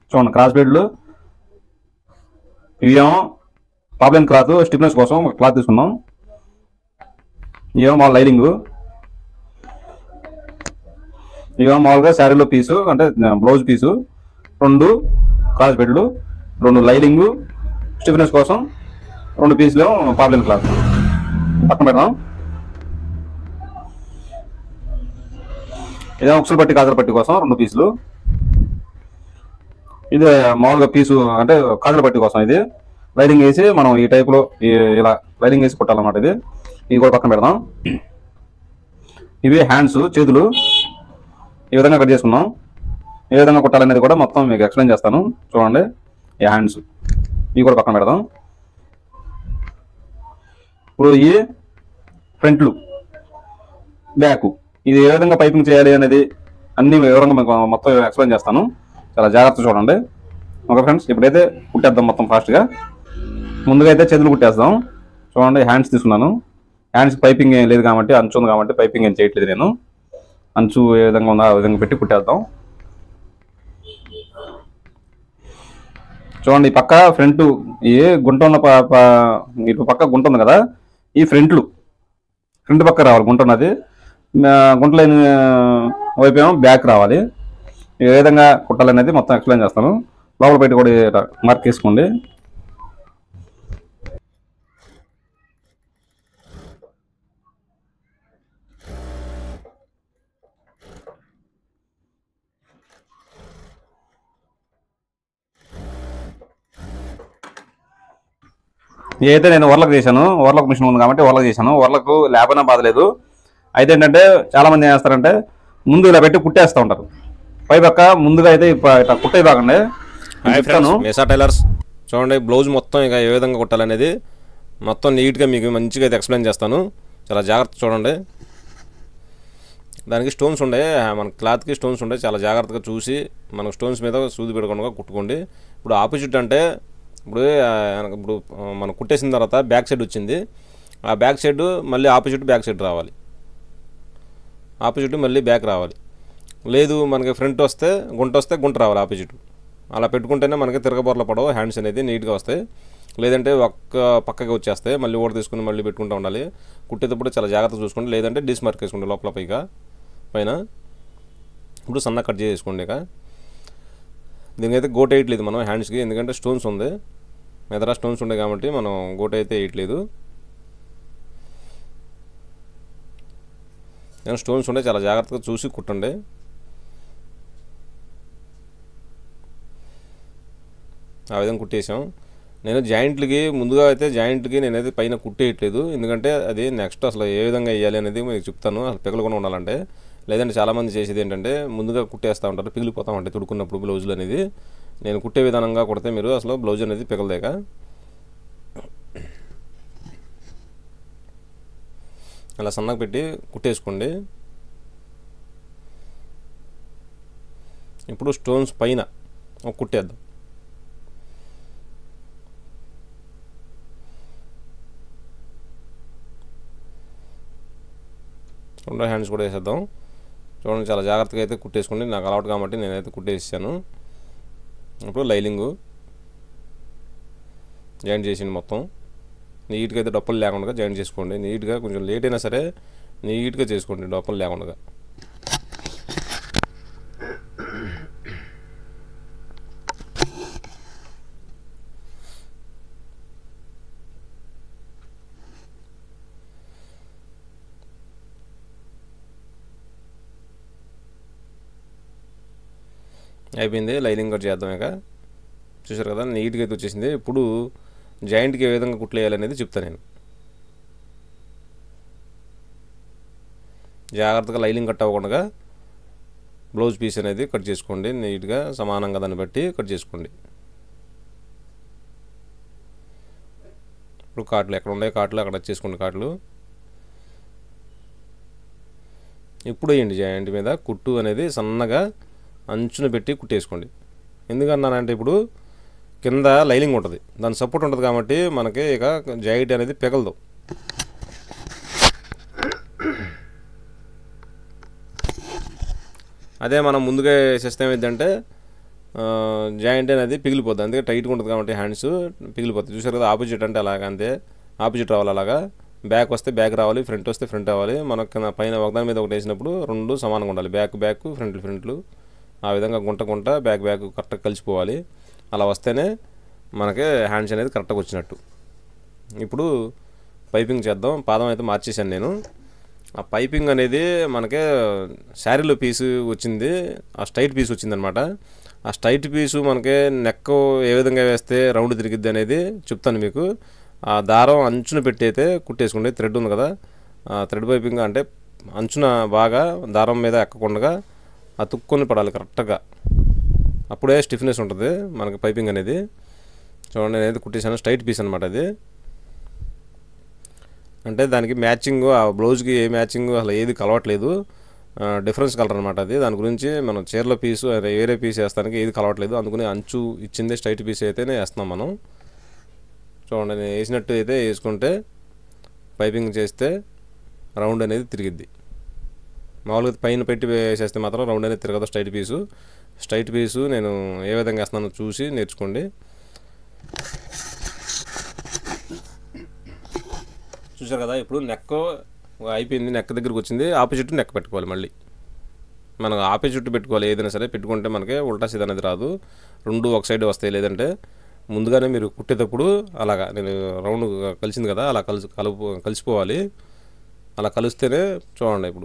చూడండి క్రాస్ బెడ్లు ఇవేమో ప్రాబ్లం క్లాత్ స్టిఫ్నెస్ కోసం ఒక క్లాత్ తీసుకున్నాం ఇవేమో మా లైనింగ్ ఇవేమో మామూలుగా శారీలో పీసు అంటే బ్లౌజ్ పీసు రెండు క్రాస్ బెడ్లు రెండు లైనింగ్ స్టిఫ్నెస్ కోసం రెండు పీసులు ప్రాబ్లం క్లాత్ పక్కన పెడదాం ఇదేమో ఉక్సులు పట్టి కాజల పట్టి కోసం రెండు పీసులు ఇది మామూలుగా పీసు అంటే కాజల పట్టి కోసం ఇది లైనింగ్ వేసి మనం ఈ టైపులో ఈ- ఇలా లైనింగ్ వేసి కుట్టాలన్నమాట ఇది ఇది కూడా పక్కన పెడదాం ఇవి హ్యాండ్స్ చేతులు ఈ విధంగా కట్ చేసుకున్నాం ఏ విధంగా కుట్టాలనేది కూడా మొత్తం మీకు ఎక్స్ప్లెయిన్ చేస్తాను చూడండి ఈ హ్యాండ్స్ ఇవి కూడా పక్కన పెడదాం ఇప్పుడు ఈ ఫ్రంట్లు బ్యాక్ ఇది ఏ విధంగా పైపింగ్ చేయాలి అనేది అన్ని వివరంగా మీకు మొత్తం ఎక్స్ప్లెయిన్ చేస్తాను చాలా జాగ్రత్త చూడండి ఓకే ఫ్రెండ్స్ ఇప్పుడైతే కుట్టేద్దాం మొత్తం ఫాస్ట్గా ముందుగా అయితే చేతులు కుట్టేస్తాం చూడండి హ్యాండ్స్ తీసుకున్నాను హ్యాండ్స్ పైపింగ్ ఏం లేదు కాబట్టి అంచు ఉంది కాబట్టి పైపింగ్ ఏం చేయట్లేదు నేను అంచు ఏ విధంగా ఉందో ఆ విధంగా పెట్టి కుట్టేద్దాం చూడండి ఈ పక్క ఫ్రంట్ ఈ గుంట ఉన్న ప- ప- ఇటు పక్క గుంట ఉంది కదా ఈ ఫ్రంట్లు ఫ్రంట్ పక్క రావాలి గుంట ఉన్నది ఆ, గుంట లేని వైపు ఏమో బ్యాక్ రావాలి ఏ విధంగా కుట్టాలనేది మొత్తం ఎక్స్ప్లెయిన్ చేస్తాను లోపల పెట్టి కూడా ఇలా మార్క్ వేసుకోండి అయితే నేను వర్లకు చేశాను వర్లకు మిషన్ ఉంది కాబట్టి వర్లకు చేశాను వర్లకు లేపనా బాధ లేదు అయితే ఏంటంటే చాలా మంది ఏం చేస్తారంటే ముందు ఇలా పెట్టి కుట్టేస్తూ ఉంటారు పై పక్క ముందుగా అయితే ఇప్ప- ఇట్లా కుట్టే బాగండి హాయ్ ఫ్రెండ్స్ మెసా టైలర్స్ చూడండి బ్లౌజ్ మొత్తం ఇక ఏ విధంగా కుట్టాలనేది మొత్తం నీట్గా మీకు మంచిగా అయితే ఎక్స్ప్లెయిన్ చేస్తాను చాలా జాగ్రత్త చూడండి దానికి స్టోన్స్ ఉండే మన క్లాత్కి స్టోన్స్ ఉండే చాలా జాగ్రత్తగా చూసి మనకు స్టోన్స్ మీద సూది పెడకుండా కుట్టుకోండి ఇప్పుడు ఆపోజిట్ అంటే ఇప్పుడు ఆ, ఇప్పుడు ఆ, మనం కుట్టేసిన తర్వాత బ్యాక్ సైడ్ వచ్చింది ఆ బ్యాక్ సైడ్ మళ్ళీ ఆపోజిట్ బ్యాక్ సైడ్ రావాలి ఆపోజిట్ మళ్ళీ బ్యాక్ రావాలి లేదు మనకి ఫ్రంట్ వస్తే గుంట వస్తే గుంట రావాలి ఆపోజిట్ అలా పెట్టుకుంటేనే మనకి తిరగబోర్ల పడవ హ్యాండ్స్ అనేది నీట్గా వస్తాయి లేదంటే ఒక్క పక్కకి వచ్చేస్తాయి మళ్ళీ ఓడ తీసుకుని మళ్ళీ పెట్టుకుంటూ ఉండాలి కుట్టేటప్పుడు చాలా జాగ్రత్త చూసుకోండి లేదంటే డిస్ మార్క్ వేసుకోండి లోపల పైగా పైన ఇప్పుడు సన్న కట్ చేసుకోండి ఇక దీనికైతే గోట వేయట్లేదు మనం హ్యాండ్స్కి ఎందుకంటే స్టోన్స్ ఉంది మెదరా స్టోన్స్ ఉండే కాబట్టి మనం గోట అయితే వేయట్లేదు నేను స్టోన్స్ ఉండే చాలా జాగ్రత్తగా చూసి కుట్టండి ఆ విధంగా కుట్టేసాం నేను జాయింట్లకి ముందుగా అయితే జాయింట్కి నేనైతే పైన కుట్టేయట్లేదు ఎందుకంటే అది నెక్స్ట్ అసలు ఏ విధంగా వేయాలి అనేది మీకు చెప్తాను అసలు పిగలకుండా ఉండాలంటే లేదంటే చాలామంది చేసేది ఏంటంటే ముందుగా కుట్టేస్తూ ఉంటారు పిగిలిపోతూ ఉంటాయి తుడుకున్నప్పుడు బ్లౌజులు అనేది నేను కుట్టే విధానంగా కుడితే మీరు అసలు బ్లౌజ్ అనేది పిగలదేక అలా సన్నగా పెట్టి కుట్టేసుకోండి ఇప్పుడు స్టోన్స్ పైన ఒక కుట్టేద్దాం రెండో హ్యాండ్స్ కూడా వేసేద్దాం చూడండి చాలా జాగ్రత్తగా అయితే కుట్టేసుకోండి నాకు అలవాటు కాబట్టి నేనైతే కుట్టేసాను ఇప్పుడు లైలింగు జాయింట్ చేసింది మొత్తం నీట్గా అయితే డొప్పలు లేకుండా జాయింట్ చేసుకోండి నీట్గా కొంచెం లేట్ అయినా సరే నీట్గా చేసుకోండి డొప్పలు లేకుండా అయిపోయింది లైనింగ్ కట్ చేద్దాం ఇక చూసారు కదా నీట్గా అయితే వచ్చేసింది ఇప్పుడు జాయింట్కి ఏ విధంగా కుట్లేయాలనేది చెప్తాను నేను జాగ్రత్తగా లైనింగ్ కట్ అవ్వకుండా బ్లౌజ్ పీస్ అనేది కట్ చేసుకోండి నీట్గా సమానంగా దాన్ని బట్టి కట్ చేసుకోండి ఇప్పుడు కాట్లు ఎక్కడ ఉన్నాయి కాట్లు అక్కడ చేసుకోండి కాట్లు ఇప్పుడు వేయండి జాయింట్ మీద కుట్టు అనేది సన్నగా అంచున పెట్టి కుట్టేసుకోండి ఎందుకన్నానంటే ఇప్పుడు కింద లైనింగ్ ఉంటుంది దాని సపోర్ట్ ఉంటుంది కాబట్టి మనకి ఇక జాయింట్ అనేది పెగలదు అదే మనం ముందుగా వేసేస్తే ఏమైందంటే జాయింట్ అనేది పిగిలిపోద్ది అందుకే టైట్గా ఉంటుంది కాబట్టి హ్యాండ్స్ పిగిలిపోతుంది చూసారు కదా ఆపోజిట్ అంటే అలాగా అంతే ఆపోజిట్ రావాలి అలాగా బ్యాక్ వస్తే బ్యాక్ రావాలి ఫ్రంట్ వస్తే ఫ్రంట్ రావాలి మనకు కింద పైన ఒకదాని మీద ఒకటి వేసినప్పుడు రెండు సమానంగా ఉండాలి బ్యాక్ బ్యాక్ ఫ్రంట్ ఫ్రంట్లు ఆ విధంగా గుంట గుంట బ్యాక్ బ్యాక్ కరెక్ట్గా కలిసిపోవాలి అలా వస్తేనే మనకి హ్యాండ్స్ అనేది కరెక్ట్గా వచ్చినట్టు ఇప్పుడు పైపింగ్ చేద్దాం పాదం అయితే మార్చేశాను నేను ఆ పైపింగ్ అనేది మనకే శారీలో పీసు వచ్చింది ఆ స్ట్రైట్ పీస్ వచ్చిందనమాట ఆ స్ట్రైట్ పీసు మనకి నెక్ ఏ విధంగా వేస్తే రౌండ్ తిరిగిద్ది అనేది చెప్తాను మీకు ఆ దారం అంచున పెట్టి అయితే కుట్టేసుకోండి థ్రెడ్ ఉంది కదా ఆ థ్రెడ్ పైపింగ్ అంటే అంచున బాగా దారం మీద ఎక్కకుండా అతుక్కొని పడాలి కరెక్ట్గా అప్పుడే స్టిఫ్నెస్ ఉంటుంది మనకి పైపింగ్ అనేది చూడండి నేనైతే కుట్టేసాను స్ట్రైట్ పీస్ అనమాట అది అంటే దానికి మ్యాచింగ్ ఆ బ్లౌజ్కి ఏ మ్యాచింగ్ అసలు ఏది కలవట్లేదు డిఫరెన్స్ కలర్ అనమాట అది దాని గురించి మనం చీరల పీసు అదే వేరే పీస్ వేస్తానికి ఏది కలవట్లేదు అందుకని అంచు ఇచ్చిందే స్ట్రైట్ పీస్ అయితేనే వేస్తున్నాం మనం చూడండి నేను వేసినట్టు అయితే వేసుకుంటే పైపింగ్ చేస్తే రౌండ్ అనేది తిరిగిద్ది మామూలుగా పైన పెట్టి వేసేస్తే మాత్రం రౌండ్ అనేది తిరగదు స్ట్రైట్ పీసు స్ట్రైట్ పీసు నేను ఏ విధంగా వేస్తున్నానో చూసి నేర్చుకోండి చూసారు కదా ఇప్పుడు నెక్ అయిపోయింది నెక్ దగ్గరికి వచ్చింది ఆపోజిట్ నెక్ పెట్టుకోవాలి మళ్ళీ మనం ఆపోజిట్ పెట్టుకోవాలి ఏదైనా సరే పెట్టుకుంటే మనకి ఉల్టా సీదా అనేది రాదు రెండు ఒక సైడ్ వస్తాయి లేదంటే ముందుగానే మీరు కుట్టేటప్పుడు అలాగా నేను రౌండ్ కలిసింది కదా అలా కలిసి కలుపు కలిసిపోవాలి అలా కలిస్తేనే చూడండి ఇప్పుడు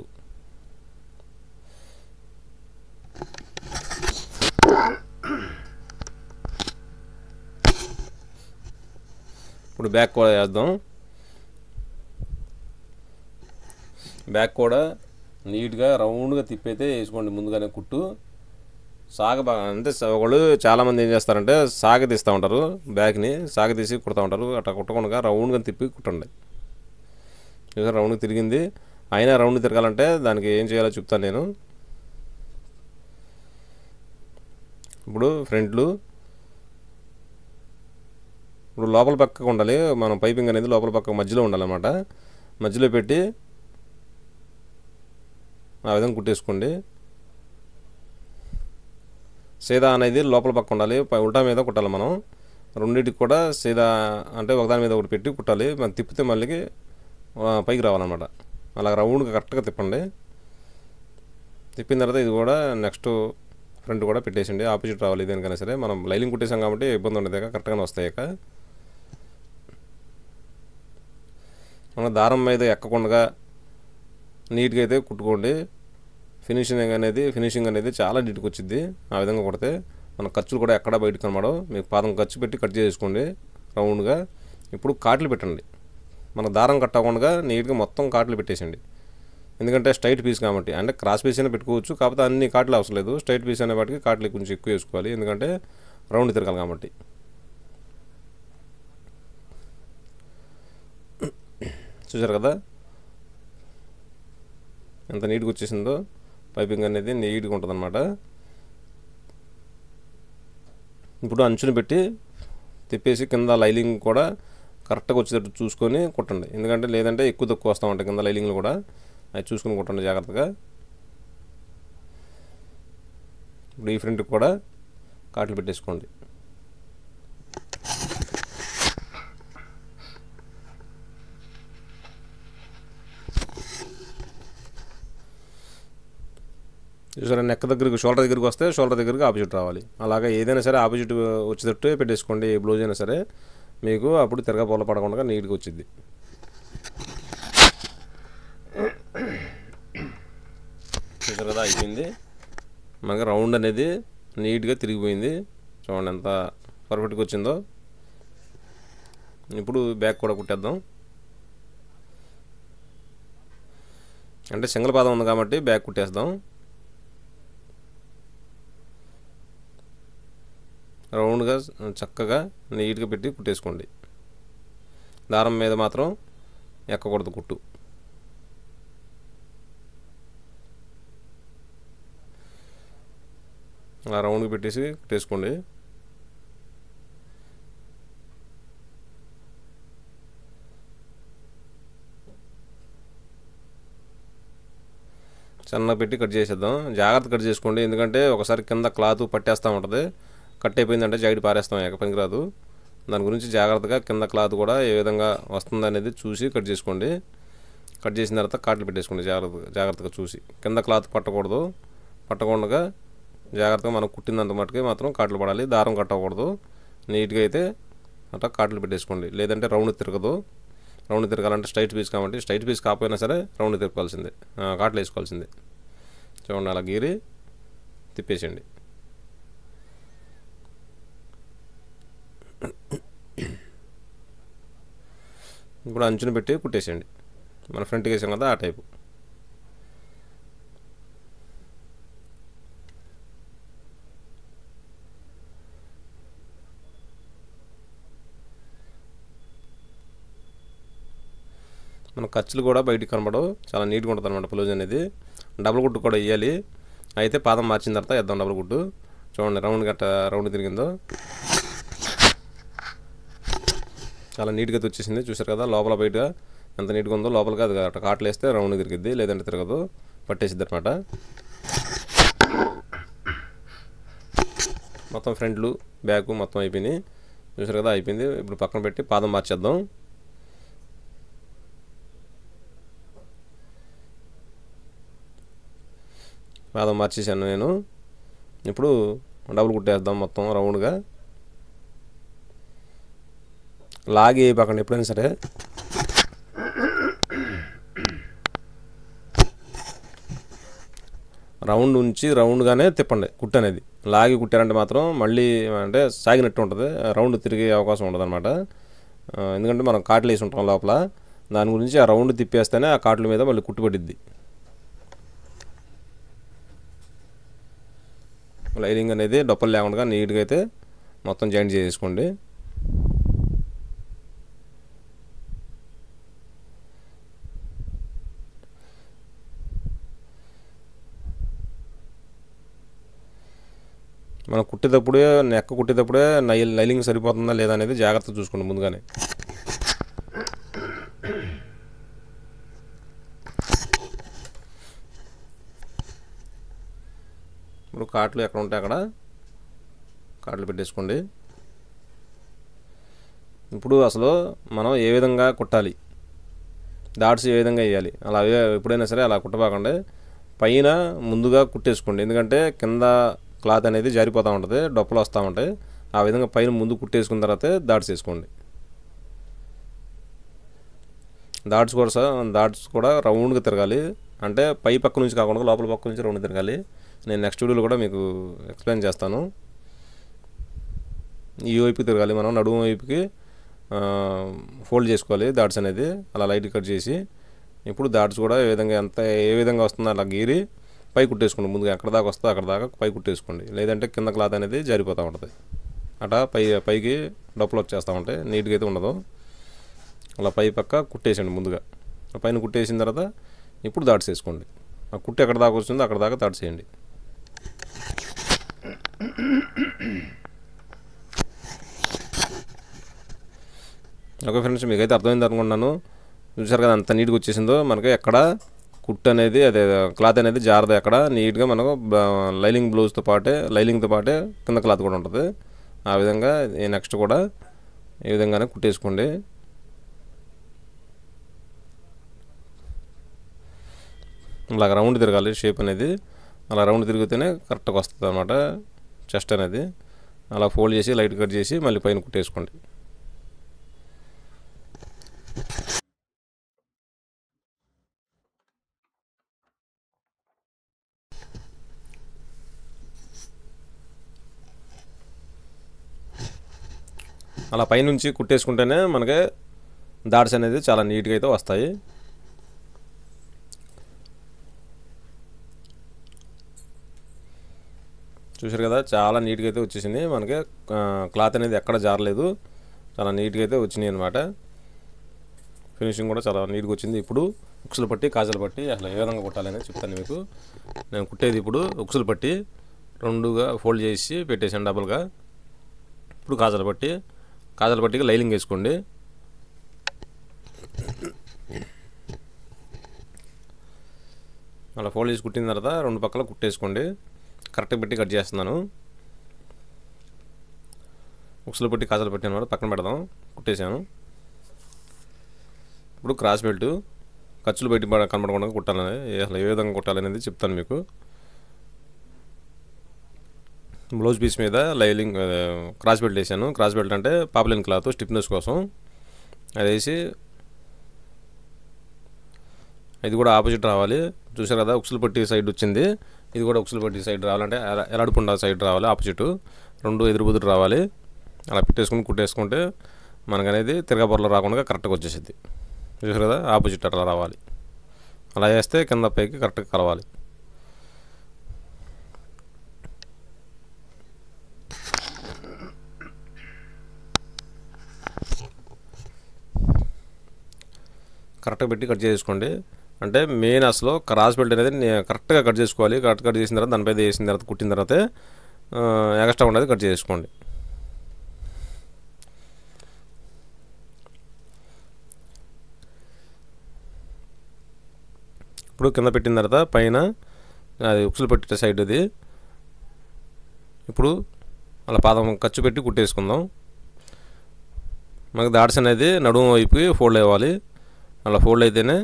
ఇప్పుడు బ్యాక్ కూడా వేద్దాం బ్యాక్ కూడా నీట్గా రౌండ్గా తిప్పైతే వేసుకోండి ముందుగానే కుట్టు సాగ బాగా అంటే స- ఒకళ్ళు చాలామంది ఏం చేస్తారంటే సాగ తీస్తూ ఉంటారు బ్యాక్ని సాగ తీసి కుడతా ఉంటారు అట్లా కుట్టకుండా రౌండ్గా తిప్పి కుట్టండి చూసారా రౌండ్గా తిరిగింది అయినా రౌండ్ తిరగాలంటే దానికి ఏం చేయాలో చెప్తాను నేను ఇప్పుడు ఫ్రంట్లు ఇప్పుడు లోపల పక్కకు ఉండాలి మనం పైపింగ్ అనేది లోపల పక్క మధ్యలో ఉండాలన్నమాట మధ్యలో పెట్టి ఆ విధంగా కుట్టేసుకోండి సీదా అనేది లోపల పక్క ఉండాలి పై ఉల్టా మీద కుట్టాలి మనం రెండింటికి కూడా సీదా అంటే ఒకదాని మీద ఒకటి పెట్టి కుట్టాలి మనం తిప్పితే మళ్ళీ ఆ, పైకి రావాలన్నమాట అలా రౌండ్గా కరెక్ట్గా తిప్పండి తిప్పిన తర్వాత ఇది కూడా నెక్స్ట్ ఫ్రంట్ కూడా పెట్టేసిండి ఆపోజిట్ రావాలి దేనికైనా సరే మనం లైనింగ్ కుట్టేసాం కాబట్టి ఇబ్బంది ఉండదు కరెక్ట్గానే వస్తాయి ఇక మన దారం మీద ఎక్కకుండా నీట్గా అయితే కుట్టుకోండి ఫినిషింగ్ అనేది ఫినిషింగ్ అనేది చాలా నీట్గా వచ్చింది ఆ విధంగా కొడితే మన ఖర్చులు కూడా ఎక్కడ బయటకు కనబడవు మీకు పాదం ఖర్చు పెట్టి కట్ చేసుకోండి రౌండ్గా ఇప్పుడు కాట్లు పెట్టండి మన దారం కట్టకుండా నీట్గా మొత్తం కాట్లు పెట్టేసండి ఎందుకంటే స్ట్రైట్ పీస్ కాబట్టి అంటే క్రాస్ పీస్ అయినా పెట్టుకోవచ్చు కాకపోతే అన్ని కాట్లు అవసరం లేదు స్ట్రైట్ పీస్ అనే వాటికి కాట్లు కొంచెం ఎక్కువ వేసుకోవాలి ఎందుకంటే రౌండ్ తిరగాలి కాబట్టి చూసారు కదా ఎంత నీట్గా వచ్చేసిందో పైపింగ్ అనేది నీట్గా ఉంటుంది అనమాట ఇప్పుడు అంచుని పెట్టి తిప్పేసి కింద లైలింగ్ కూడా కరెక్ట్గా వచ్చేటట్టు చూసుకొని కుట్టండి ఎందుకంటే లేదంటే ఎక్కువ తక్కువ వస్తూ ఉంటాయి కింద లైలింగ్లు కూడా అవి చూసుకొని కుట్టండి జాగ్రత్తగా ఇప్పుడు ఈ ఫ్రంట్కి కూడా కాట్లు పెట్టేసుకోండి చూసారా నెక్ దగ్గరికి షోల్డర్ దగ్గరికి వస్తే షోల్డర్ దగ్గరికి ఆపోజిట్ రావాలి అలాగా ఏదైనా సరే ఆపోజిట్ వచ్చేటట్టు పెట్టేసుకోండి ఏ బ్లౌజ్ అయినా సరే మీకు అప్పుడు తిరగ పొల పడకుండా నీట్గా వచ్చింది చూసారు కదా అయిపోయింది మనకి రౌండ్ అనేది నీట్గా తిరిగిపోయింది చూడండి ఎంత పర్ఫెక్ట్గా వచ్చిందో ఇప్పుడు బ్యాక్ కూడా కుట్టేద్దాం అంటే సింగిల్ పాదం ఉంది కాబట్టి బ్యాక్ కుట్టేద్దాం రౌండ్గా చక్కగా నీట్గా పెట్టి కుట్టేసుకోండి దారం మీద మాత్రం ఎక్కకూడదు కుట్టు అలా రౌండ్గా పెట్టేసి కుట్టేసుకోండి సన్నగా పెట్టి కట్ చేసేద్దాం జాగ్రత్త కట్ చేసుకోండి ఎందుకంటే ఒకసారి కింద క్లాత్ పట్టేస్తూ ఉంటుంది కట్ అయిపోయిందంటే జాకెట్ పారేస్తాం ఎక్క పనికిరాదు దాని గురించి జాగ్రత్తగా కింద క్లాత్ కూడా ఏ విధంగా వస్తుంది అనేది చూసి కట్ చేసుకోండి కట్ చేసిన తర్వాత కాట్లు పెట్టేసుకోండి జాగ్రత్తగా జాగ్రత్తగా చూసి కింద క్లాత్ పట్టకూడదు పట్టకుండా జాగ్రత్తగా మనం కుట్టినంత మట్టుకే మాత్రం కాట్లు పడాలి దారం కట్టకూడదు నీట్గా అయితే అట్లా కాట్లు పెట్టేసుకోండి లేదంటే రౌండ్ తిరగదు రౌండ్ తిరగాలంటే స్ట్రైట్ పీస్ కాబట్టి స్ట్రైట్ పీస్ కాకపోయినా సరే రౌండ్ తిరగాల్సిందే ఆ, కాట్లు వేసుకోవాల్సిందే చూడండి అలా గీరి తిప్పేసేయండి ఇప్పుడు అంచుని పెట్టి కుట్టేసేయండి మన ఫ్రంట్కి వేసాం కదా ఆ టైపు మన ఖర్చులు కూడా బయటికి కనబడవు చాలా నీట్గా ఉంటుంది అనమాట బ్లౌజ్ అనేది డబుల్ గుట్టు కూడా వేయాలి అయితే పాదం మార్చిన తర్వాత వేద్దాం డబుల్ గుట్టు చూడండి రౌండ్ గట్ట రౌండ్ తిరిగిందో చాలా నీట్గా అయితే వచ్చేసింది చూసారు కదా లోపల బయట ఎంత నీట్గా ఉందో లోపలికి అది అట్లా కాట్లు వేస్తే రౌండ్ తిరిగిద్ది లేదంటే తిరగదు పట్టేసిద్ది అనమాట మొత్తం ఫ్రంట్లు బ్యాక్ మొత్తం అయిపోయినాయి చూసారు కదా అయిపోయింది ఇప్పుడు పక్కన పెట్టి పాదం మార్చేద్దాం పాదం మార్చేసాను నేను ఇప్పుడు డబుల్ కుట్టేద్దాం మొత్తం రౌండ్గా లాగి పక్కన ఎప్పుడైనా సరే రౌండ్ ఉంచి రౌండ్గానే తిప్పండి కుట్టు అనేది లాగి కుట్టారంటే మాత్రం మళ్ళీ అంటే సాగినట్టు ఉంటుంది రౌండ్ తిరిగే అవకాశం ఉండదు అనమాట ఎందుకంటే మనం కాట్లు వేసి ఉంటాం లోపల దాని గురించి ఆ రౌండ్ తిప్పేస్తేనే ఆ కాట్ల మీద మళ్ళీ కుట్టుపడిద్ది లైనింగ్ అనేది డొప్పలు లేకుండా నీట్గా అయితే మొత్తం జాయింట్ చేసేసుకోండి మనం కుట్టేటప్పుడే నెక్క కుట్టేటప్పుడే నై లైలింగ్ సరిపోతుందా లేదా అనేది జాగ్రత్త చూసుకోండి ముందుగానే ఇప్పుడు కాట్లు ఎక్కడ ఉంటాయి అక్కడ కాట్లు పెట్టేసుకోండి ఇప్పుడు అసలు మనం ఏ విధంగా కుట్టాలి డాట్స్ ఏ విధంగా వేయాలి అలా వే- ఎప్పుడైనా సరే అలా కుట్టబాకండి పైన ముందుగా కుట్టేసుకోండి ఎందుకంటే కింద క్లాత్ అనేది జారిపోతూ ఉంటుంది డొప్పలు వస్తూ ఉంటాయి ఆ విధంగా పైన ముందు కుట్టేసుకున్న తర్వాతే దాట్స్ వేసుకోండి దాట్స్ కూడా స- దాట్స్ కూడా రౌండ్గా తిరగాలి అంటే పై పక్క నుంచి కాకుండా లోపల పక్క నుంచి రౌండ్ తిరగాలి నేను నెక్స్ట్ వీడియోలో కూడా మీకు ఎక్స్ప్లెయిన్ చేస్తాను ఈ వైపు తిరగాలి మనం నడుము వైపుకి ఫోల్డ్ చేసుకోవాలి దాట్స్ అనేది అలా లైట్ కట్ చేసి ఇప్పుడు దాట్స్ కూడా ఏ విధంగా ఎంత ఏ విధంగా వస్తుందో అలా గీరి పై కుట్టేసుకోండి ముందుగా ఎక్కడ దాకా వస్తుందో అక్కడ దాకా పై కుట్టేసుకోండి లేదంటే కింద క్లాత్ అనేది జారిపోతూ ఉంటుంది అట్లా పై పైకి డొప్పలు వచ్చేస్తూ ఉంటాయి నీట్గా అయితే ఉండదు అలా పై పక్క కుట్టేసండి ముందుగా ఆ పైన కుట్టేసిన తర్వాత ఇప్పుడు దాట్స్ వేసుకోండి ఆ కుట్టు ఎక్కడ దాకా వస్తుందో అక్కడ దాకా దాట్స్ వేయండి ఓకే ఫ్రెండ్స్ మీకైతే అర్థమైంది అనుకుంటున్నాను చూసారు కదా అంత నీట్గా వచ్చేసిందో మనకి ఎక్కడ కుట్టు అనేది అదే క్లాత్ అనేది జారదు ఎక్కడ నీట్గా మనకు బ- లైలింగ్ బ్లౌజ్తో పాటే లైలింగ్తో పాటే కింద క్లాత్ కూడా ఉంటుంది ఆ విధంగా ఈ నెక్స్ట్ కూడా ఈ విధంగానే కుట్టేసుకోండి ఇలాగ రౌండ్ తిరగాలి షేప్ అనేది అలా రౌండ్ తిరిగితేనే కరెక్ట్గా వస్తుంది అనమాట చెస్ట్ అనేది అలా ఫోల్డ్ చేసి లైట్ కట్ చేసి మళ్ళీ పైన కుట్టేసుకోండి అలా పైనుంచి కుట్టేసుకుంటేనే మనకి దాట్స్ అనేది చాలా నీట్గా అయితే వస్తాయి చూసారు కదా చాలా నీట్గా అయితే వచ్చేసింది మనకి ఆ, క్లాత్ అనేది ఎక్కడ జారలేదు చాలా నీట్గా అయితే వచ్చినాయి అనమాట ఫినిషింగ్ కూడా చాలా నీట్గా వచ్చింది ఇప్పుడు ఉక్సులు పట్టి కాజలు పట్టి అసలు ఏ విధంగా కుట్టాలనేది చెప్తాను మీకు నేను కుట్టేది ఇప్పుడు ఉక్సులు పట్టి రెండుగా ఫోల్డ్ చేసి పెట్టేసాను డబుల్గా ఇప్పుడు కాజలు పట్టి కాజల పట్టికి లైలింగ్ వేసుకోండి అలా ఫోల్డ్ చేసి కుట్టిన తర్వాత రెండు పక్కల కుట్టేసుకోండి కరెక్ట్గా పెట్టి కట్ చేస్తున్నాను ఉక్సులు పెట్టి కాజలు పెట్టాను వాడు పక్కన పెడదాం కుట్టేశాను ఇప్పుడు క్రాస్ బెల్ట్ ఖర్చులు బయట పడ- కనబడకుండా కుట్టాలని అసలు ఏ విధంగా కుట్టాలనేది చెప్తాను మీకు బ్లౌజ్ పీస్ మీద లైలింగ్ అదే, క్రాస్ బెల్ట్ వేసాను క్రాస్ బెల్ట్ అంటే పాపులర్ క్లాత్ స్టిఫ్నెస్ కోసం అది వేసి ఇది కూడా ఆపోజిట్ రావాలి చూసారు కదా ఉక్సులు పట్టి సైడ్ వచ్చింది ఇది కూడా ఉక్సులు పట్టి సైడ్ రావాలంటే ఎల- ఎలాడుపుండ సైడ్ రావాలి ఆపోజిట్ రెండు ఎదురు బుదురు రావాలి అలా పెట్టేసుకుని కుట్టేసుకుంటే మనకు అనేది తిరగబొరలు రాకుండా కరెక్ట్గా వచ్చేసింది చూసారు కదా ఆపోజిట్ అట్లా రావాలి అలా చేస్తే కింద పైకి కరెక్ట్గా కలవాలి కరెక్ట్గా పెట్టి కట్ చేసుకోండి అంటే మెయిన్ అసలు క్రాస్ బెల్ట్ అనేది నే- కరెక్ట్గా కట్ చేసుకోవాలి కరెక్ట్ కట్ చేసిన తర్వాత దానిపై వేసిన తర్వాత కుట్టిన తర్వాత ఎక్స్ట్రా ఉండేది కట్ చేసుకోండి ఇప్పుడు కింద పెట్టిన తర్వాత పైన అది ఉక్సులు పెట్టే సైడ్ అది ఇప్పుడు అలా పాదం ఖర్చు పెట్టి కుట్టేసుకుందాం మనకి దాడ్స్ అనేది నడుము వైపుకి ఫోల్డ్ అవ్వాలి అలా ఫోల్డ్ అయితేనే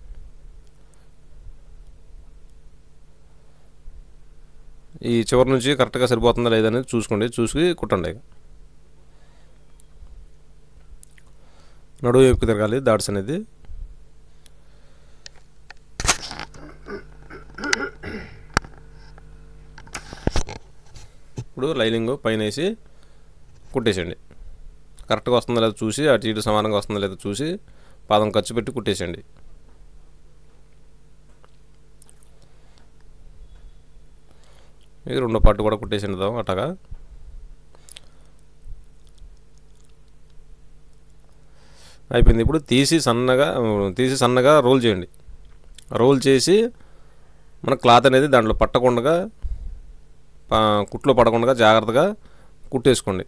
ఈ చివరి నుంచి కరెక్ట్గా సరిపోతుందా లేదనేది చూసుకోండి చూసి కుట్టండి నడువు వైపుకి తిరగాలి దాడ్స్ అనేది ఇప్పుడు లైనింగ్ పైన వేసి కుట్టేసేయండి కరెక్ట్గా వస్తుందో లేదో చూసి అటు ఇటు సమానంగా వస్తుందో లేదో చూసి పాదం ఖర్చు పెట్టి కుట్టేసేయండి ఇది రెండో పార్ట్ కూడా కుట్టేసేద్దాం అట్టగా అయిపోయింది ఇప్పుడు తీసి సన్నగా తీసి సన్నగా రోల్ చేయండి రోల్ చేసి మన క్లాత్ అనేది దాంట్లో పట్టకుండా ప- కుట్లో పడకుండా జాగ్రత్తగా కుట్టేసుకోండి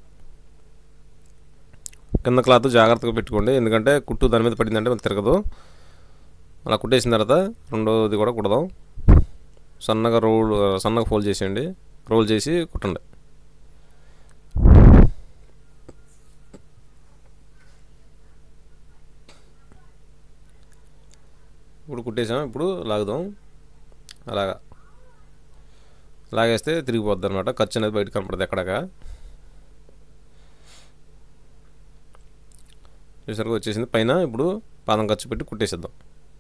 కింద క్లాత్ జాగ్రత్తగా పెట్టుకోండి ఎందుకంటే కుట్టు దాని మీద పడిందంటే మనకు తిరగదు అలా కుట్టేసిన తర్వాత రెండోది కూడా కుడదాం సన్నగా రోల్ సన్నగా ఫోల్డ్ చేసేయండి రోల్ చేసి కుట్టండి ఇప్పుడు కుట్టేసాం ఇప్పుడు లాగుదాం అలాగా లాగేస్తే తిరిగిపోద్ది అనమాట ఖర్చు అనేది బయట కనపడదు ఎక్కడగా చూసరికి వచ్చేసింది పైన ఇప్పుడు పాదం ఖర్చు పెట్టి కుట్టేసేద్దాం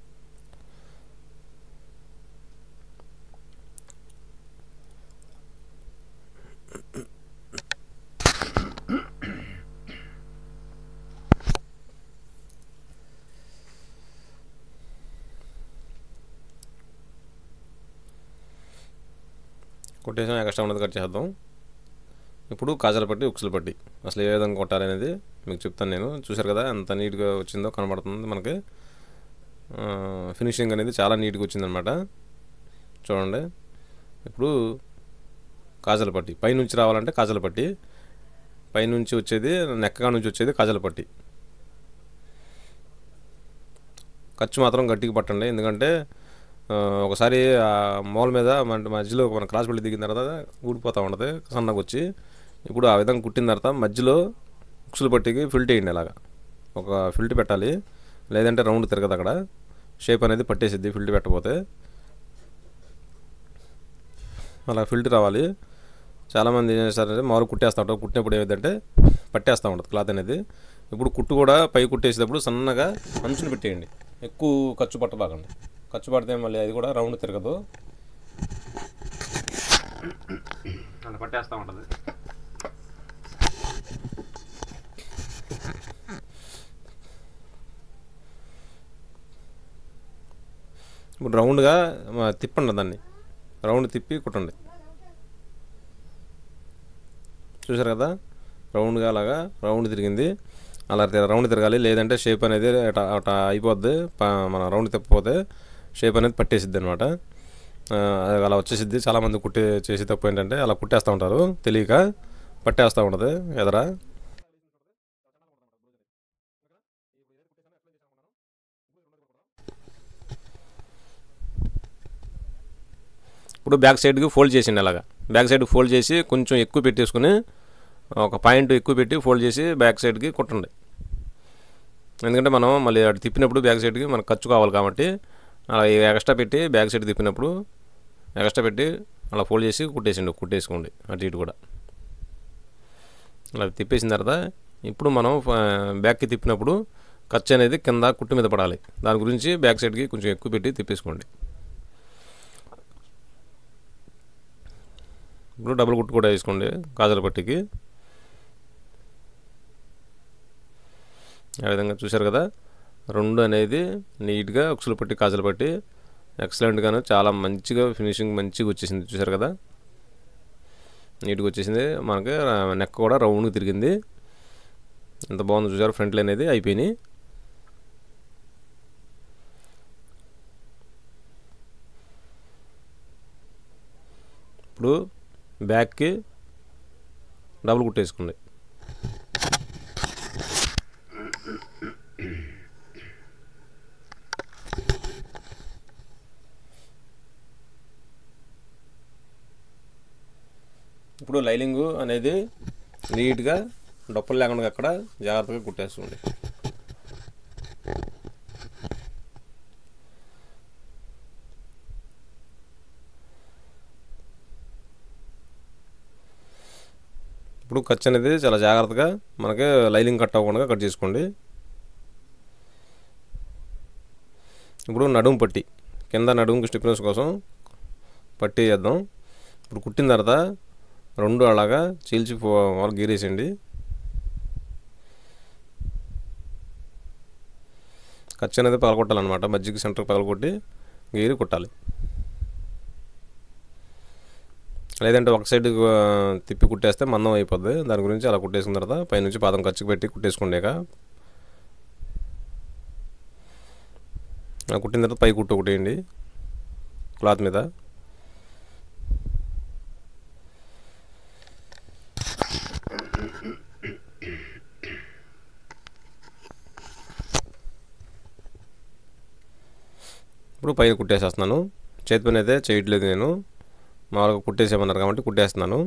కొట్టేసాం ఎక్స్ట్రా ఉన్నది కట్ చేద్దాం ఇప్పుడు కాజల పట్టి ఉక్సులు పట్టి అసలు ఏ విధంగా కొట్టాలి అనేది మీకు చెప్తాను నేను చూసారు కదా ఎంత నీట్గా వచ్చిందో కనబడుతుంది మనకి ఫినిషింగ్ అనేది చాలా నీట్గా వచ్చిందనమాట చూడండి ఇప్పుడు కాజల పట్టి పైనుంచి రావాలంటే కాజల పట్టి పైనుంచి వచ్చేది నెక్కగా నుంచి వచ్చేది కాజల పట్టి ఖర్చు మాత్రం గట్టిగా పట్టండి ఎందుకంటే ఆ, ఒకసారి ఆ మూల మీద మన మధ్యలో మన క్రాస్ బెల్ట్ దిగిన తర్వాత ఊడిపోతూ ఉంటుంది సన్నగా వచ్చి ఇప్పుడు ఆ విధంగా కుట్టిన తర్వాత మధ్యలో ఉక్సులు పట్టికి ఫిల్ట్ వేయండి అలాగా ఒక ఫిల్ట్ పెట్టాలి లేదంటే రౌండ్ తిరగదు అక్కడ షేప్ అనేది పట్టేసిద్ది ఫిల్ట్ పెట్టకపోతే అలా ఫిల్ట్ రావాలి చాలామంది ఏం చేస్తారంటే మామూలు కుట్టేస్తూ ఉంటారు కుట్టినప్పుడు ఏమైందంటే పట్టేస్తూ ఉంటుంది క్లాత్ అనేది ఇప్పుడు కుట్టు కూడా పై కుట్టేసేటప్పుడు సన్నగా అంచుని పెట్టేయండి ఎక్కువ ఖర్చు పట్టబాకండి ఖర్చు పడితే మళ్ళీ అది కూడా రౌండ్ తిరగదు అలా పట్టేస్తూ ఉంటుంది ఇప్పుడు రౌండ్గా మ- తిప్పండి దాన్ని రౌండ్ తిప్పి కుట్టండి చూసారు కదా రౌండ్గా అలాగా రౌండ్ తిరిగింది అలా తిర- రౌండ్ తిరగాలి లేదంటే షేప్ అనేది అట అట అయిపోద్ది ప- మన రౌండ్ తిప్పపోతే షేప్ అనేది పట్టేసిద్ది అనమాట అలా వచ్చేసిద్ది చాలామంది కుట్టే చేసి తప్పు ఏంటంటే అలా కుట్టేస్తూ ఉంటారు తెలియక పట్టేస్తూ ఉంటుంది ఎదరా ఇప్పుడు బ్యాక్ సైడ్కి ఫోల్డ్ చేసిండి అలాగా బ్యాక్ సైడ్కి ఫోల్డ్ చేసి కొంచెం ఎక్కువ పెట్టేసుకుని ఒక పాయింట్ ఎక్కువ పెట్టి ఫోల్డ్ చేసి బ్యాక్ సైడ్కి కుట్టండి ఎందుకంటే మనం మళ్ళీ అటు తిప్పినప్పుడు బ్యాక్ సైడ్కి మనకు ఖర్చు కావాలి కాబట్టి అలా ఎక్స్ట్రా పెట్టి బ్యాక్ సైడ్ తిప్పినప్పుడు ఎక్స్ట్రా పెట్టి అలా ఫోల్డ్ చేసి కుట్టేసిండి కుట్టేసుకోండి అటు ఇటు కూడా అలా తిప్పేసిన తర్వాత ఇప్పుడు మనం ఆ, బ్యాక్కి తిప్పినప్పుడు ఖర్చు అనేది కింద కుట్టు మీద పడాలి దాని గురించి బ్యాక్ సైడ్కి కొంచెం ఎక్కువ పెట్టి తిప్పేసుకోండి ఇప్పుడు డబుల్ కుట్టు కూడా వేసుకోండి కాజల పట్టికి ఆ విధంగా చూశారు కదా రెండు అనేది నీట్గా ఉక్సులు పట్టి కాజలు పట్టి ఎక్సలెంట్గాను చాలా మంచిగా ఫినిషింగ్ మంచిగా వచ్చేసింది చూశారు కదా నీట్గా వచ్చేసింది మనకి నెక్ కూడా రౌండ్గా తిరిగింది ఎంత బాగుందో చూసారు ఫ్రంట్ లైన్ అనేది అయిపోయినాయి ఇప్పుడు బ్యాక్కి డబుల్ కుట్టేసుకోండి ఇప్పుడు లైలింగు అనేది నీట్గా డొప్పలు లేకుండా అక్కడ జాగ్రత్తగా కుట్టేసుకోండి ఇప్పుడు ఖర్చు అనేది చాలా జాగ్రత్తగా మనకి లైలింగ్ కట్ అవ్వకుండా కట్ చేసుకోండి ఇప్పుడు నడుము పట్టి కింద నడుముకి స్టిఫ్నెస్ కోసం పట్టి వేద్దాం ఇప్పుడు కుట్టిన తర్వాత రెండు అలాగా చీల్చి వాళ్ళు గీరేసండి ఖర్చు అనేది పగలగొట్టాలన్నమాట మధ్యకి సెంటర్ పగలగొట్టి గీరి కుట్టాలి లేదంటే ఒక సైడ్ ఆ, తిప్పి కుట్టేస్తే మందం అయిపోద్ది దాని గురించి అలా కుట్టేసిన తర్వాత పైనుంచి పాదం ఖర్చుకు పెట్టి కుట్టేసుకోండి ఇక ఆ కుట్టిన తర్వాత పై కుట్టు ఒకటి వేయండి క్లాత్ మీద ఇప్పుడు పైన కుట్టేసేస్తున్నాను చేతి పని అయితే చేయట్లేదు నేను మామూలుగా కుట్టేసేమన్నారు కాబట్టి కుట్టేస్తున్నాను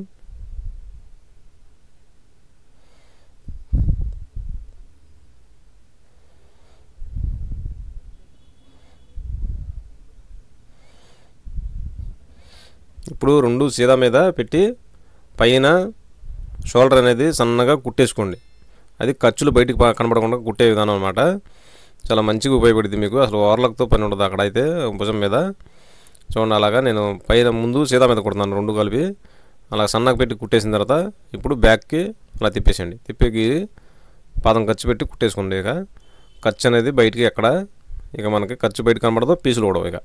ఇప్పుడు రెండు సీదా మీద పెట్టి పైన షోల్డర్ అనేది సన్నగా కుట్టేసుకోండి అది ఖర్చులు బయటికి పా- కనబడకుండా కుట్టే విధానం అనమాట చాలా మంచిగా ఉపయోగపడుతుంది మీకు అసలు ఓవర్లక్తో పని ఉండదు అక్కడ అయితే భుజం మీద చూడండి అలాగా నేను పైన ముందు సీదా మీద కుడుతున్నాను రెండు కలిపి అలా సన్నగా పెట్టి కుట్టేసిన తర్వాత ఇప్పుడు బ్యాక్కి అలా తిప్పేసేయండి తిప్పేకి పాదం ఖర్చు పెట్టి కుట్టేసుకోండి ఇక ఖర్చు అనేది బయటికి ఎక్కడ ఇక మనకి ఖర్చు బయట కనబడదు పీసులు కూడా ఇక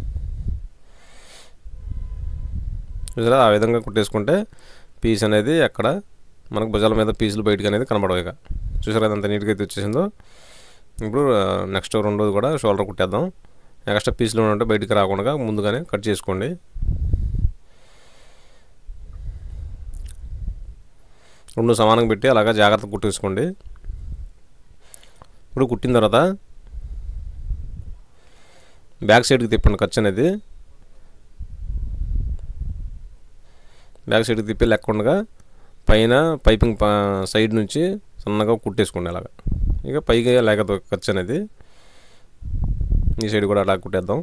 చూసారా ఆ విధంగా కుట్టేసుకుంటే పీస్ అనేది ఎక్కడ మనకు భుజాల మీద పీసులు బయటకు అనేది కనబడవు ఇక చూసారా ఎంత నీట్గా అయితే వచ్చేసిందో ఇప్పుడు నెక్స్ట్ రెండోది కూడా షోల్డర్ కుట్టేద్దాం ఎక్స్ట్రా పీసులు ఉంటే బయటికి రాకుండా ముందుగానే కట్ చేసుకోండి రెండు సమానంగా పెట్టి అలాగా జాగ్రత్తగా కుట్టేసుకోండి ఇప్పుడు కుట్టిన తర్వాత బ్యాక్ సైడ్కి తిప్పండి ఖర్చు అనేది బ్యాక్ సైడ్కి తిప్పి లేకుండా పైన పైపింగ్ ప- సైడ్ నుంచి సన్నగా కుట్టేసుకోండి అలాగా ఇక పైగా లేక ఖర్చు అనేది ఈ సైడ్ కూడా అలా కుట్టేద్దాం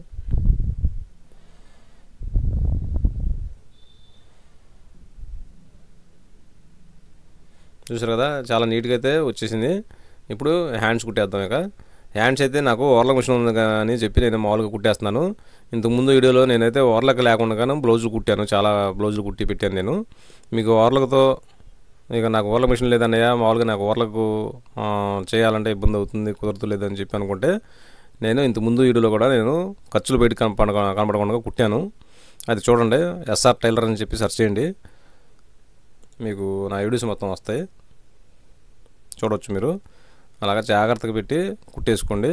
చూసారు కదా చాలా నీట్గా అయితే వచ్చేసింది ఇప్పుడు హ్యాండ్స్ కుట్టేద్దాం ఇక హ్యాండ్స్ అయితే నాకు ఓవర్లక్ మిషన్ ఉంది అని చెప్పి నేను మామూలుగా కుట్టేస్తున్నాను ఇంతకుముందు వీడియోలో నేనైతే ఓవర్లక్ లేకుండా బ్లౌజులు కుట్టాను చాలా బ్లౌజులు కుట్టి పెట్టాను నేను మీకు ఓవర్లక్తో ఇక నాకు ఓవర్లక్ మిషన్ లేదన్నయ్య మామూలుగా నాకు ఓవర్లకు చేయాలంటే ఇబ్బంది అవుతుంది కుదరతులేదని చెప్పి అనుకుంటే నేను ఇంతకుముందు వీడియోలో కూడా నేను ఖర్చులు బయట కనపడ కనపడకుండా కుట్టాను అది చూడండి ఎస్ఆర్ టైలర్ అని చెప్పి సెర్చ్ చేయండి మీకు నా వీడియోస్ మొత్తం వస్తాయి చూడవచ్చు మీరు అలాగా జాగ్రత్తగా పెట్టి కుట్టేసుకోండి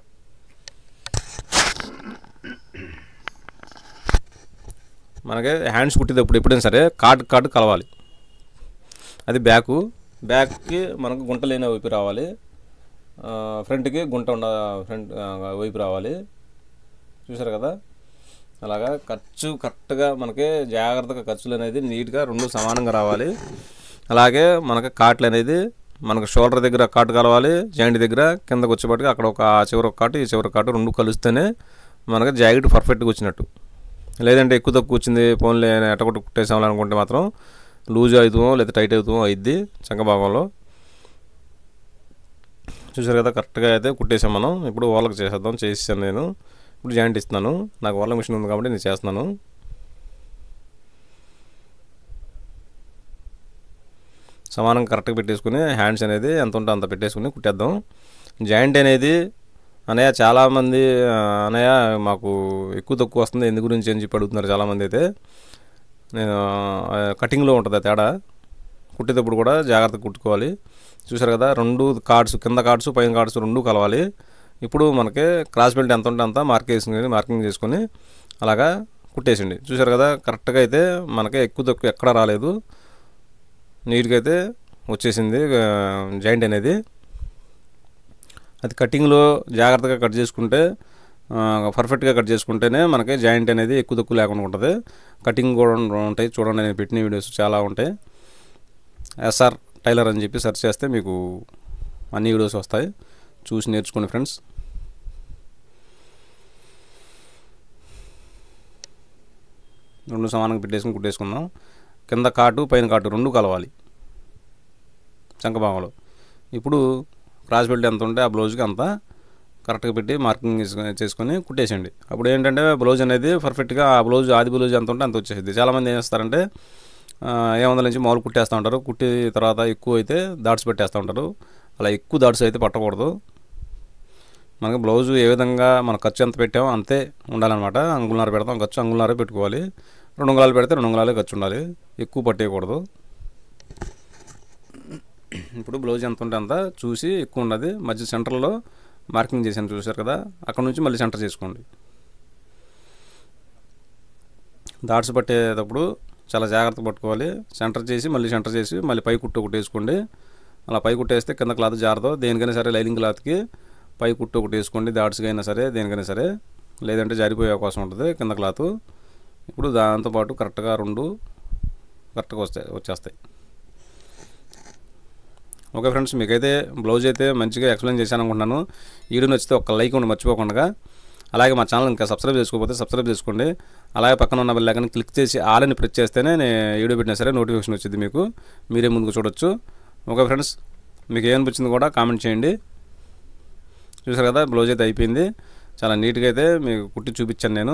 మనకి హ్యాండ్స్ కుట్టేటప్పుడు ఎప్పుడైనా సరే కార్డ్ కార్డు కలవాలి అది బ్యాకు బ్యాక్కి మనకు గుంట లేని వైపు రావాలి ఆ, ఫ్రంట్కి గుంట ఉండ ఫ్రంట్ ఆ, వైపు రావాలి చూసారు కదా అలాగా ఖర్చు కరెక్ట్గా మనకి జాగ్రత్తగా ఖర్చులు అనేది నీట్గా రెండు సమానంగా రావాలి అలాగే మనకి కాట్లు అనేది మనకు షోల్డర్ దగ్గర కాటు కలవాలి జాయింట్ దగ్గర కిందకు వచ్చేపటికి అక్కడ ఒక ఆ చివరి ఒక కాటు ఈ చివరి కాటు రెండు కలిస్తేనే మనకి జాకెట్ పర్ఫెక్ట్గా వచ్చినట్టు లేదంటే ఎక్కువ తక్కువ వచ్చింది ఫోన్లే ఎట్టకొట్టు కుట్టేసాం అనుకుంటే మాత్రం లూజ్ అవుతామో లేదా టైట్ అవుతామో అయిద్ది చంక భాగంలో చూసారు కదా కరెక్ట్గా అయితే కుట్టేసాం మనం ఇప్పుడు వాళ్ళకి చేసేద్దాం చేసాను నేను ఇప్పుడు జాయింట్ ఇస్తున్నాను నాకు వాళ్ళ మిషన్ ఉంది కాబట్టి నేను చేస్తున్నాను సమానంగా కరెక్ట్గా పెట్టేసుకుని హ్యాండ్స్ అనేది ఎంత ఉంటే అంత పెట్టేసుకుని కుట్టేద్దాం జాయింట్ అనేది అనయ్య చాలామంది ఆ, అనయ్య మాకు ఎక్కువ తక్కువ వస్తుంది ఎందు గురించి అని చెప్పి అడుగుతున్నారు చాలామంది అయితే నేను ఆ, కటింగ్లో ఉంటుంది ఆ తేడా కుట్టేటప్పుడు కూడా జాగ్రత్తగా కుట్టుకోవాలి చూసారు కదా రెండు కార్డ్స్ కింద కార్డ్స్ పైన కార్డ్స్ రెండు కలవాలి ఇప్పుడు మనకి క్రాస్ బెల్ట్ ఎంత ఉంటే అంత మార్క్ చేసుకుని మార్కింగ్ చేసుకొని అలాగా కుట్టేసిండి చూసారు కదా కరెక్ట్గా అయితే మనకి ఎక్కువ తక్కువ ఎక్కడ రాలేదు నీట్గా అయితే వచ్చేసింది జాయింట్ అనేది అది కటింగ్లో జాగ్రత్తగా కట్ చేసుకుంటే ఆ, పర్ఫెక్ట్గా కట్ చేసుకుంటేనే మనకి జాయింట్ అనేది ఎక్కువ తక్కువ లేకుండా ఉంటుంది కటింగ్ కూడా ఉంటాయి చూడండి నేను పెట్టిన వీడియోస్ చాలా ఉంటాయి ఎస్ఆర్ టైలర్ అని చెప్పి సెర్చ్ చేస్తే మీకు అన్ని వీడియోస్ వస్తాయి చూసి నేర్చుకోండి ఫ్రెండ్స్ రెండు సమానంగా పెట్టేసుకుని కుట్టేసుకుందాం కింద కాటు పైన కాటు రెండు కలవాలి చంక భాగంలో ఇప్పుడు క్రాస్ బెల్ట్ ఎంత ఉంటే ఆ బ్లౌజ్కి అంత కరెక్ట్గా పెట్టి మార్కింగ్ చేసుకొని- చేసుకొని కుట్టేసేయండి అప్పుడు ఏంటంటే బ్లౌజ్ అనేది పర్ఫెక్ట్గా ఆ బ్లౌజ్ ఆది బ్లౌజ్ ఎంత ఉంటే అంత వచ్చేసింది చాలామంది ఏం చేస్తారంటే ఆ, ఏ వందల నుంచి మామూలు కుట్టేస్తూ ఉంటారు కుట్టి తర్వాత ఎక్కువ అయితే దాట్స్ పెట్టేస్తూ ఉంటారు అలా ఎక్కువ దాట్స్ అయితే పట్టకూడదు మనకి బ్లౌజ్ ఏ విధంగా మన ఖర్చు ఎంత పెట్టామో అంతే ఉండాలన్నమాట అంగుళన్నర పెడతాం ఖర్చు అంగుళన్నర పెట్టుకోవాలి రెండు అంగుళాలు పెడితే రెండు అంగుళాలే ఖర్చు ఉండాలి ఎక్కువ పట్టేయకూడదు ఇప్పుడు బ్లౌజ్ ఎంత ఉంటే అంత చూసి ఎక్కువ ఉన్నది మధ్య సెంటర్లో మార్కింగ్ చేశాను చూసారు కదా అక్కడ నుంచి మళ్ళీ సెంటర్ చేసుకోండి డాట్స్ పట్టేటప్పుడు చాలా జాగ్రత్తగా పట్టుకోవాలి సెంటర్ చేసి మళ్ళీ సెంటర్ చేసి మళ్ళీ పై కుట్టు ఒకటి వేసుకోండి అలా పై కుట్టు వేస్తే కింద క్లాత్ జారదు దేనికైనా సరే లైనింగ్ క్లాత్కి పై కుట్టు ఒకటి వేసుకోండి దాట్స్కి అయినా సరే దేనికైనా సరే లేదంటే జారిపోయే అవకాశం ఉంటుంది కింద క్లాత్ ఇప్పుడు దాంతోపాటు కరెక్ట్గా రెండు కరెక్ట్గా వస్తాయి వచ్చేస్తాయి ఓకే ఫ్రెండ్స్ మీకైతే బ్లౌజ్ అయితే మంచిగా ఎక్స్ప్లెయిన్ చేశాను అనుకుంటున్నాను వీడియో నచ్చితే ఒక లైక్ ఉండి మర్చిపోకుండా అలాగే మా ఛానల్ ఇంకా సబ్స్క్రైబ్ చేసుకోకపోతే సబ్స్క్రైబ్ చేసుకోండి అలాగే పక్కన ఉన్న బెల్ ఐకాన్ క్లిక్ చేసి ఆల్ అని ప్రెస్ చేస్తేనే నేను వీడియో పెట్టినా సరే నోటిఫికేషన్ వచ్చింది మీకు మీరే ముందుకు చూడొచ్చు ఓకే ఫ్రెండ్స్ మీకు ఏమనిపించింది కూడా కామెంట్ చేయండి చూసారు కదా బ్లౌజ్ అయితే అయిపోయింది చాలా నీట్గా అయితే మీకు కుట్టి చూపించాను నేను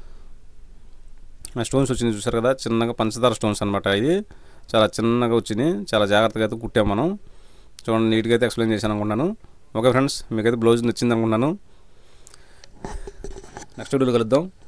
ఆ స్టోన్స్ వచ్చింది చూసారు కదా చిన్నగా పంచదార స్టోన్స్ అనమాట ఇది చాలా చిన్నగా వచ్చింది చాలా జాగ్రత్తగా అయితే కుట్టాం మనం చూడండి నీట్గా అయితే ఎక్స్ప్లెయిన్ చేశాను అనుకుంటున్నాను ఓకే ఫ్రెండ్స్ మీకైతే బ్లౌజ్ నచ్చింది అనుకుంటున్నాను నెక్స్ట్ వీడియోలో కలుద్దాం